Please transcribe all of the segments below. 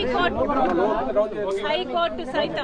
high court high court సైతం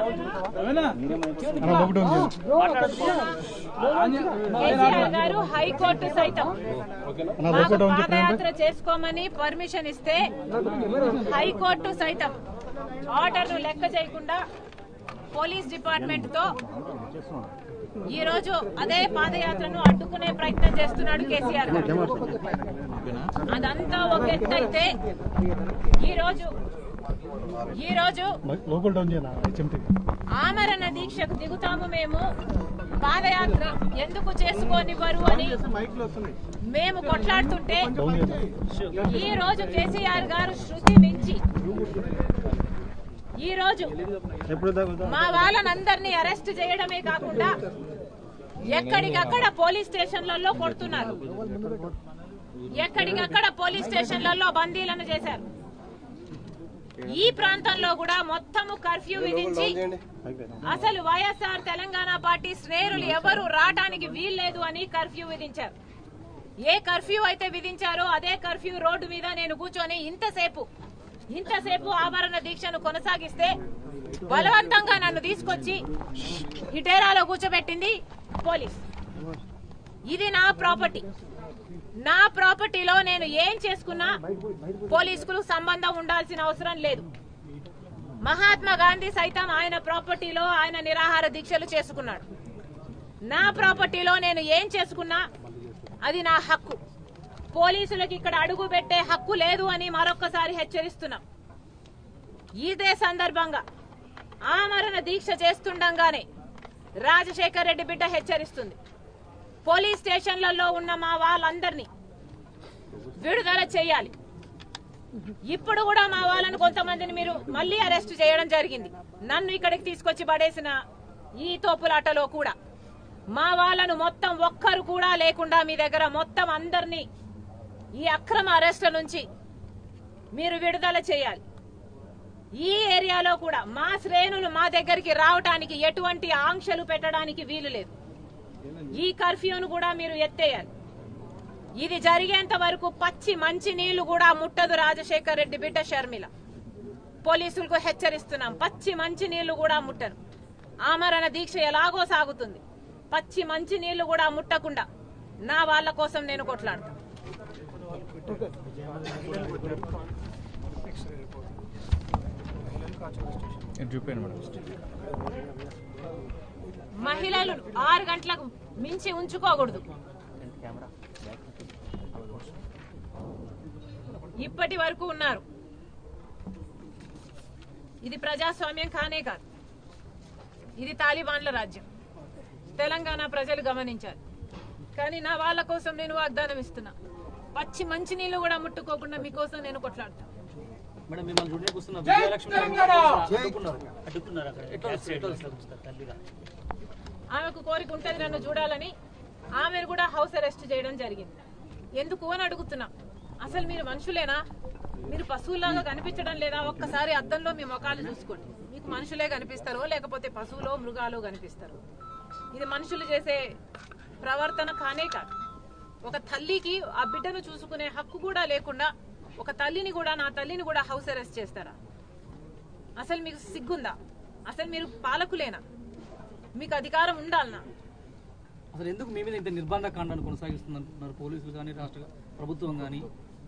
కేసీఆర్ గారు high court సైతం మాకు పాదయాత్ర చేసుకోమని పర్మిషన్ ఇస్తే హైకోర్టు సైతం ఆర్డర్ను లెక్క చేయకుండా పోలీస్ డిపార్ట్మెంట్ తో ఈ రోజు అదే పాదయాత్రను అడ్డుకునే ప్రయత్నం చేస్తున్నాడు కేసీఆర్ గారు అదంతా ఒక ఎత్తు అయితే ఈ రోజు ఈ రోజు లోకల్ డౌన్ చేయాలి హెచ్ఎంటీ ఆమరణ దీక్షకు దిగుతాము మేము పాదయాత్ర ఎందుకు చేసుకోనివ్వరు అని మేము కొట్లాడుతుంటే ఈ రోజు కేసీఆర్ గారు శృతి మించి ఈ రోజు ఎప్పుడు దాకా మా వాళ్ళనందరినీ అరెస్ట్ చేయడమే కాకుండా ఎక్కడికక్కడ పోలీస్ స్టేషన్లలో కొడుతున్నారు ఎక్కడికక్కడ పోలీస్ స్టేషన్లలో బందీలను చేశారు ఈ ప్రాంతంలో కూడా మొత్తము కర్ఫ్యూ విధించి అసలు వైఎస్ఆర్ తెలంగాణ పార్టీ శ్రేణులు ఎవరు రావడానికి వీల్లేదు అని కర్ఫ్యూ విధించారు ఏ కర్ఫ్యూ అయితే విధించారో అదే కర్ఫ్యూ రోడ్డు మీద నేను కూర్చొని ఇంతసేపు ఇంతసేపు ఆభరణ దీక్షను కొనసాగిస్తే బలవంతంగా నన్ను తీసుకొచ్చి హిటేరాలో కూర్చోబెట్టింది పోలీస్ ఇది నా ప్రాపర్టీ నా ప్రాపర్టీలో నేను ఏం చేసుకున్నా పోలీసుకు సంబంధం ఉండాల్సిన అవసరం లేదు మహాత్మా గాంధీ సైతం ఆయన ప్రాపర్టీలో ఆయన నిరాహార దీక్షలు చేసుకున్నాడు నా ప్రాపర్టీలో నేను ఏం చేసుకున్నా అది నా హక్కు పోలీసులకు ఇక్కడ అడుగు పెట్టే హక్కు లేదు అని మరొక్కసారి హెచ్చరిస్తున్నాం ఇదే సందర్భంగా ఆమరణ దీక్ష చేస్తుండగానే రాజశేఖర్ రెడ్డి బిడ్డ హెచ్చరిస్తుంది పోలీస్ స్టేషన్లలో ఉన్న మా వాళ్ళందరినీ విడుదల చేయాలి ఇప్పుడు కూడా మా వాళ్ళని కొంతమందిని మీరు మళ్ళీ అరెస్ట్ చేయడం జరిగింది నన్ను ఇక్కడికి తీసుకొచ్చి పడేసిన ఈ తోపులాటలో కూడా మా వాళ్ళను మొత్తం ఒక్కరు కూడా లేకుండా మీ దగ్గర మొత్తం అందరినీ ఈ అక్రమ అరెస్ట్ల నుంచి మీరు విడుదల చేయాలి ఈ ఏరియాలో కూడా మా శ్రేణులు మా దగ్గరికి రావటానికి ఎటువంటి ఆంక్షలు పెట్టడానికి వీలు లేదు ఈ కర్ఫ్యూను కూడా మీరు ఎత్తేయాలి ఇది జరిగేంత వరకు పచ్చి మంచి నీళ్లు కూడా ముట్టదు రాజశేఖర్ రెడ్డి బిడ్డ షర్మిల పోలీసులకు హెచ్చరిస్తున్నాం పచ్చి మంచి నీళ్లు కూడా ముట్టరు ఆమరణ దీక్ష ఎలాగో సాగుతుంది పచ్చి మంచి నీళ్లు కూడా ముట్టకుండా నా వాళ్ళ కోసం నేను కొట్లాడతాను చూపాను మేడం మహిళలు ఆరు గంటలకు మించి ఉంచుకోకూడదు ఇప్పటి వరకు ఉన్నారు ఇది ప్రజాస్వామ్యం కానే కాదు ఇది తాలిబాన్ల రాజ్యం తెలంగాణ ప్రజలు గమనించారు కానీ నా వాళ్ళ కోసం నేను వాగ్దానం ఇస్తున్నా పచ్చి మంచి నీళ్లు కూడా ముట్టుకోకుండా మీకోసం నేను కొట్లాడతాను మేడం మిమ్మల్ని చూడడానికి వస్తున్న విజయలక్ష్మి గారిని అడ్డుకున్నారు అడ్డుకున్నారు అక్కడ బ్యాక్ సైడ్ లో ఉంచుతారు తల్లిగా ఆమెకు కోరిక ఉంటది నన్ను చూడాలని ఆమెను కూడా హౌస్ అరెస్ట్ చేయడం జరిగింది ఎందుకు అని అడుగుతున్నా అసలు మీరు మనుషులేనా మీరు పశువులాగా కనిపించడం లేదా ఒక్కసారి అద్దంలో మీ ముఖాలు చూసుకోండి మీకు మనుషులే కనిపిస్తారో లేకపోతే పశువులో మృగాలు కనిపిస్తారు ఇది మనుషులు చేసే ప్రవర్తన కానే కాదు ఒక తల్లికి ఆ బిడ్డను చూసుకునే హక్కు కూడా లేకుండా ఒక తల్లిని కూడా నా తల్లిని కూడా హౌస్ అరెస్ట్ చేస్తారా అసలు మీకు సిగ్గుందా అసలు మీరు పాలకులేనా మీకు అధికారం ఉండాలనా అసలు ఎందుకు మీ మీద ఇంత నిర్బంధ కాండాన్ని కొనసాగిస్తున్నారు పోలీసులు కానీ రాష్ట్ర ప్రభుత్వం కానీ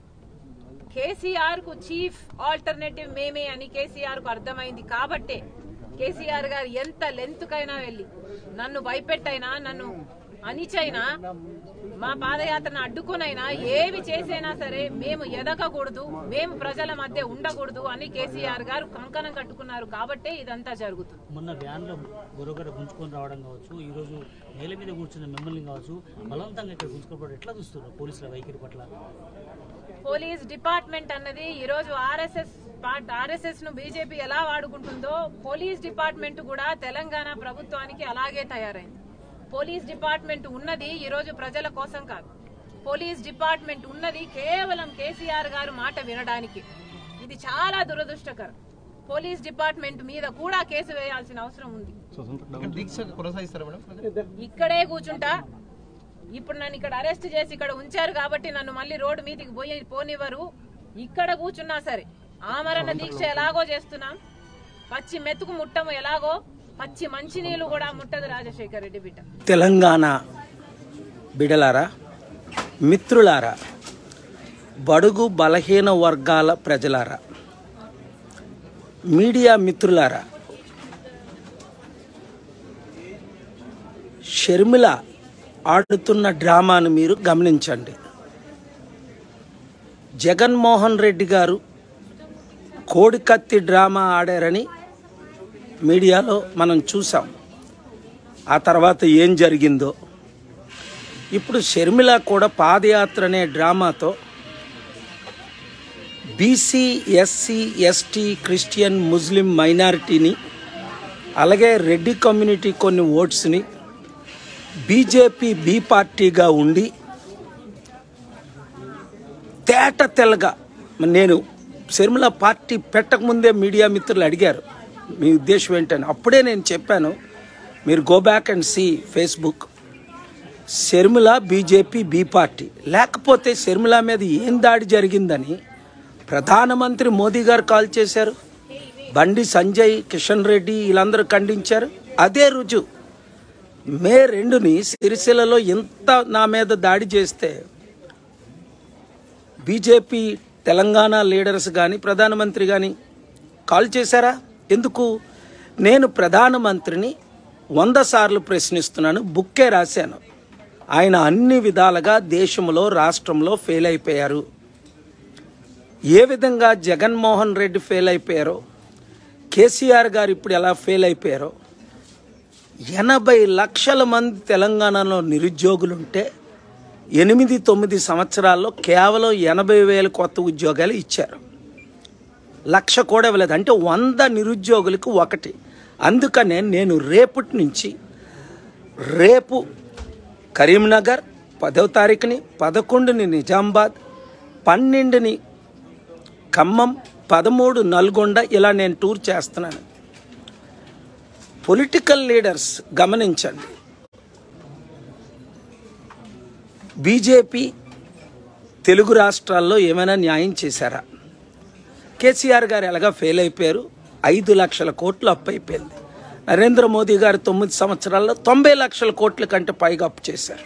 కేసీఆర్ కు చీఫ్ ఆల్టర్నేటివ్ మేమే అని కేసీఆర్ కు అర్థమైంది కాబట్టే కేసీఆర్ గారు ఎంత లెంత్ కైనా వెళ్ళి నన్ను భయపెట్టైనా నన్ను అనిచైనా మా పాదయాత్రను అడ్డుకునైనా ఏవి చేసైనా సరే మేము ఎదగకూడదు మేము ప్రజల మధ్య ఉండకూడదు అని కేసీఆర్ గారు కంకణం కట్టుకున్నారు కాబట్టే ఇదంతా జరుగుతుంది మొన్న వ్యాన్లో గొరగర గుంజుకొని రావడం కావచ్చు ఈ రోజు నేల మీద కూర్చున్న మిమ్మల్ని కావచ్చు బలవంతంగా ఇక్కడ గుంజుకోవడం ఎట్లా చూస్తున్నారు పోలీసుల వైఖరి పట్ల పోలీస్ డిపార్ట్మెంట్ అన్నది ఈ రోజు ఆర్ఎస్ఎస్ ఆర్ఎస్ఎస్ ను బీజేపీ ఎలా వాడుకుంటుందో పోలీస్ డిపార్ట్మెంట్ కూడా తెలంగాణ ప్రభుత్వానికి అలాగే తయారైంది పోలీస్ డిపార్ట్మెంట్ ఉన్నది ఈ రోజు ప్రజల కోసం కాదు పోలీస్ డిపార్ట్మెంట్ ఉన్నది కేవలం కేసీఆర్ గారు మాట వినడానికి ఇది చాలా దురదృష్టకరం పోలీస్ డిపార్ట్మెంట్ మీద కూడా కేసు వేయాల్సిన అవసరం ఉంది దీక్ష కొనసాగిస్తారా మేడం ఇక్కడే కూర్చుంటా ఇప్పుడు నన్ను ఇక్కడ అరెస్ట్ చేసి ఇక్కడ ఉంచారు కాబట్టి నన్ను మళ్ళీ రోడ్డు మీదకి పోయి పోనివ్వరు ఇక్కడ కూర్చున్నా సరే ఆమరణ దీక్ష ఎలాగో చేస్తున్నాం పచ్చి మెతుకు ముట్టము ఎలాగో పచ్చి మంచినీళ్ళు కూడా ముట్టదు రాజశేఖర్ రెడ్డి బిడ్డ తెలంగాణ బిడలారా మిత్రులారా బడుగు బలహీన వర్గాల ప్రజలారా మీడియా మిత్రులారా షర్మిల ఆడుతున్న డ్రామాను మీరు గమనించండి జగన్మోహన్ రెడ్డి గారు కోడికత్తి డ్రామా ఆడారని మీడియాలో మనం చూసాం ఆ తర్వాత ఏం జరిగిందో ఇప్పుడు షర్మిల కూడా పాదయాత్ర అనే డ్రామాతో BC SC ST Christian Muslim మైనారిటీని అలాగే రెడ్డి కమ్యూనిటీ కొన్ని ఓట్స్ని బీజేపీ బి పార్టీగా ఉండి తేట తెల్లగా నేను షర్మిల పార్టీ పెట్టకముందే మీడియా మిత్రులు అడిగారు మీ ఉద్దేశం ఏంటని అప్పుడే నేను చెప్పాను మీరు go back and see Facebook Sharmila BJP B party లేకపోతే షర్మిల మీద ఏం దాడి జరిగిందని ప్రధానమంత్రి మోదీ గారు కాల్ చేశారు బండి సంజయ్ కిషన్ రెడ్డి వీళ్ళందరూ ఖండించారు అదే రుజువు మే రెండుని సిరిసిల్లలో ఎంత నా మీద దాడి చేస్తే బీజేపీ తెలంగాణ లీడర్స్ కానీ ప్రధానమంత్రి కానీ కాల్ చేశారా ఎందుకు నేను ప్రధానమంత్రిని వంద సార్లు ప్రశ్నిస్తున్నాను బుక్కే రాశాను ఆయన అన్ని విధాలుగా దేశంలో రాష్ట్రంలో ఫెయిల్ అయిపోయారు ఏ విధంగా జగన్మోహన్ రెడ్డి ఫెయిల్ అయిపోయారో కేసీఆర్ గారు ఇప్పుడు ఎలా ఫెయిల్ అయిపోయారో ఎనభై లక్షల మంది తెలంగాణలో నిరుద్యోగులుంటే ఎనిమిది తొమ్మిది సంవత్సరాల్లో కేవలం ఎనభై వేల కొత్త ఉద్యోగాలు ఇచ్చారు లక్ష కూడా ఇవ్వలేదు అంటే వంద నిరుద్యోగులకు ఒకటి అందుకనే నేను రేపటి నుంచి రేపు కరీంనగర్ పదవ తారీఖుని పదకొండుని నిజామాబాద్ పన్నెండుని ఖమ్మం పదమూడు నల్గొండ ఇలా నేను టూర్ చేస్తున్నాను పొలిటికల్ లీడర్స్ గమనించండి బీజేపీ తెలుగు రాష్ట్రాల్లో ఏమైనా న్యాయం చేశారా కేసీఆర్ గారు ఎలాగా ఫెయిల్ అయిపోయారు ఐదు లక్షల కోట్లు అప్పు అయిపోయింది నరేంద్ర మోదీ గారు తొమ్మిది సంవత్సరాల్లో తొంభై లక్షల కోట్ల కంటే పైగా అప్పు చేశారు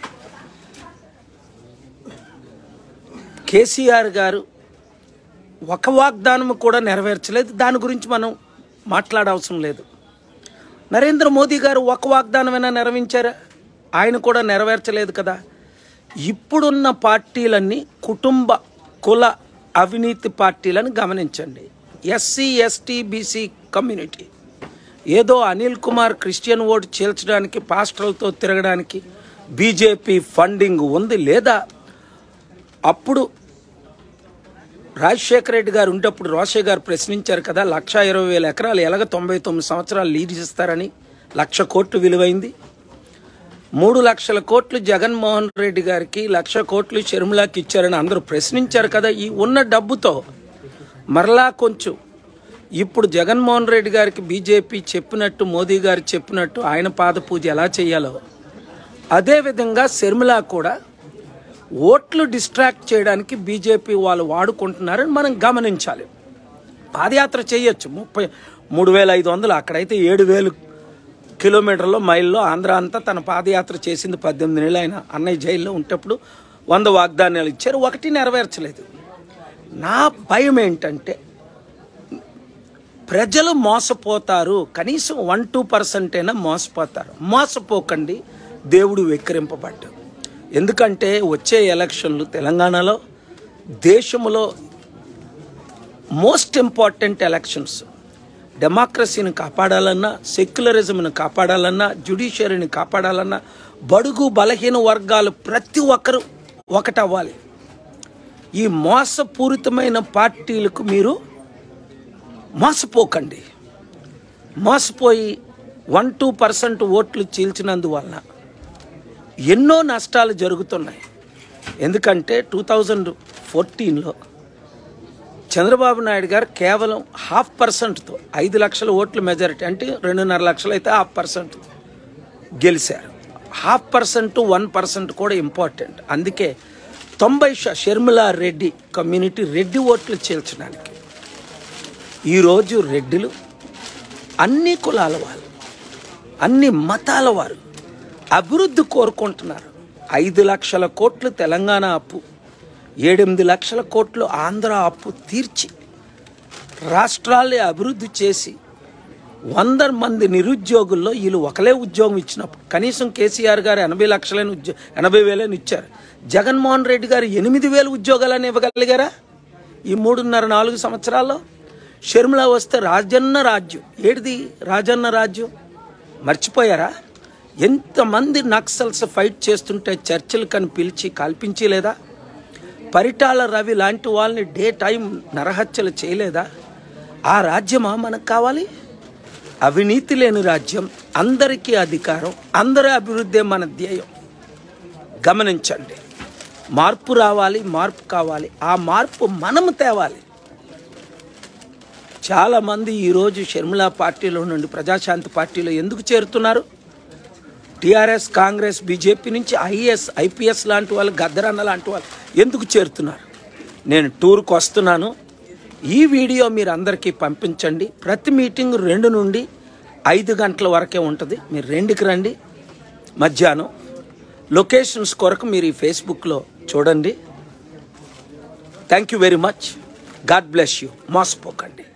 కేసీఆర్ గారు ఒక వాగ్దానం కూడా నెరవేర్చలేదు దాని గురించి మనం మాట్లాడవసరం లేదు నరేంద్ర మోదీ గారు ఒక వాగ్దానమైనా నెరవేర్చారా ఆయన కూడా నెరవేర్చలేదు కదా ఇప్పుడున్న పార్టీలన్నీ కుటుంబ కుల అవినీతి పార్టీలను గమనించండి ఎస్సీ ఎస్టీ బీసీ కమ్యూనిటీ ఏదో అనిల్ కుమార్ క్రిస్టియన్ ఓటు చీల్చడానికి పాస్టర్లతో తిరగడానికి బీజేపీ ఫండింగ్ ఉంది లేదా అప్పుడు రాజశేఖర రెడ్డి గారు ఉండేప్పుడు రోషయ్య గారు ప్రశ్నించారు కదా లక్ష ఇరవై వేల ఎకరాలు ఎలాగ తొంభై తొమ్మిది సంవత్సరాలు లీడ్ ఇస్తారని లక్ష కోట్లు విలువైంది మూడు లక్షల కోట్లు జగన్మోహన్ రెడ్డి గారికి లక్ష కోట్లు షర్మిలాకి ఇచ్చారని అందరూ ప్రశ్నించారు కదా ఈ ఉన్న డబ్బుతో మరలా కొంచెం ఇప్పుడు జగన్మోహన్ రెడ్డి గారికి బీజేపీ చెప్పినట్టు మోదీ గారు చెప్పినట్టు ఆయన పాద పూజ ఎలా చేయాలో అదేవిధంగా షర్మిల కూడా ఓట్లు డిస్ట్రాక్ట్ చేయడానికి బీజేపీ వాళ్ళు వాడుకుంటున్నారని మనం గమనించాలి పాదయాత్ర చేయొచ్చు ముప్పై మూడు వేల ఐదు వందలు అక్కడైతే ఏడు వేలు కిలోమీటర్లో మైల్లో ఆంధ్ర అంతా తన పాదయాత్ర చేసింది పద్దెనిమిది నెలలు ఆయన అన్నయ్య జైల్లో ఉంటప్పుడు వంద వాగ్దానాలు ఇచ్చారు ఒకటి నెరవేర్చలేదు నా భయం ఏంటంటే ప్రజలు మోసపోతారు కనీసం వన్ టూ పర్సెంట్ అయినా మోసపోతారు మోసపోకండి దేవుడు వెక్కిరింపబడ్డాడు ఎందుకంటే వచ్చే ఎలక్షన్లు తెలంగాణలో దేశంలో మోస్ట్ ఇంపార్టెంట్ ఎలక్షన్స్ డెమోక్రసీని కాపాడాలన్నా సెక్యులరిజంను కాపాడాలన్నా జ్యుడిషియరీని కాపాడాలన్నా బడుగు బలహీన వర్గాలు ప్రతి ఒక్కరూ ఒకటవ్వాలి ఈ మోసపూరితమైన పార్టీలకు మీరు మోసపోకండి మోసపోయి వన్ టూ పర్సెంట్ ఓట్లు చీల్చినందువలన ఎన్నో నష్టాలు జరుగుతున్నాయి ఎందుకంటే టూ థౌజండ్ ఫోర్టీన్లో చంద్రబాబు నాయుడు గారు కేవలం హాఫ్ పర్సెంట్తో ఐదు లక్షల ఓట్ల మెజారిటీ అంటే రెండున్నర లక్షలు అయితే హాఫ్ పర్సెంట్ గెలిచారు హాఫ్ పర్సెంట్ వన్ పర్సెంట్ కూడా ఇంపార్టెంట్ అందుకే తొంభై శ- షర్మిలా రెడ్డి కమ్యూనిటీ రెడ్డి ఓట్లు చీల్చడానికి ఈరోజు రెడ్డిలు అన్ని కులాల వాళ్ళు అన్ని మతాల వారు అభివృద్ధి కోరుకుంటున్నారు ఐదు లక్షల కోట్లు తెలంగాణ అప్పు ఏడెనిమిది లక్షల కోట్లు ఆంధ్ర అప్పు తీర్చి రాష్ట్రాల్ని అభివృద్ధి చేసి వంద మంది నిరుద్యోగుల్లో వీళ్ళు ఒకలే ఉద్యోగం ఇచ్చినప్పుడు కనీసం కేసీఆర్ గారు ఎనభై లక్షలని ఉద్యో ఎనభై వేలని ఇచ్చారు జగన్మోహన్ రెడ్డి గారు ఎనిమిది వేలు ఉద్యోగాలని ఇవ్వగలిగారా ఈ మూడున్నర నాలుగు సంవత్సరాల్లో షర్మిల వస్తే రాజన్న రాజ్యం ఏడిది రాజన్న రాజ్యం మర్చిపోయారా ఎంతమంది నక్సల్స్ ఫైట్ చేస్తుంటే చర్చలు కని పిలిచి కల్పించలేదా పరిటాల రవి లాంటి వాళ్ళని డే టైం నరహత్యలు చేయలేదా ఆ రాజ్యమా మనకు కావాలి అవినీతి లేని రాజ్యం అందరికీ అధికారం అందరి అభివృద్ధి మన ధ్యేయం గమనించండి మార్పు రావాలి మార్పు కావాలి ఆ మార్పు మనము తేవాలి చాలామంది ఈరోజు షర్మిలా పార్టీలో నుండి ప్రజాశాంతి పార్టీలో ఎందుకు చేరుతున్నారు టీఆర్ఎస్ కాంగ్రెస్ బీజేపీ నుంచి ఐఏఎస్ ఐపీఎస్ లాంటి వాళ్ళు గద్దరన్న లాంటి వాళ్ళు ఎందుకు చేరుతున్నారు నేను టూర్కి వస్తున్నాను ఈ వీడియో మీరు అందరికీ పంపించండి ప్రతి మీటింగ్ రెండు నుండి ఐదు గంటల వరకే ఉంటుంది మీరు రెండుకి రండి మధ్యాహ్నం లొకేషన్స్ కొరకు మీరు ఈ ఫేస్బుక్లో చూడండి thank you very much God bless you మోసపోకండి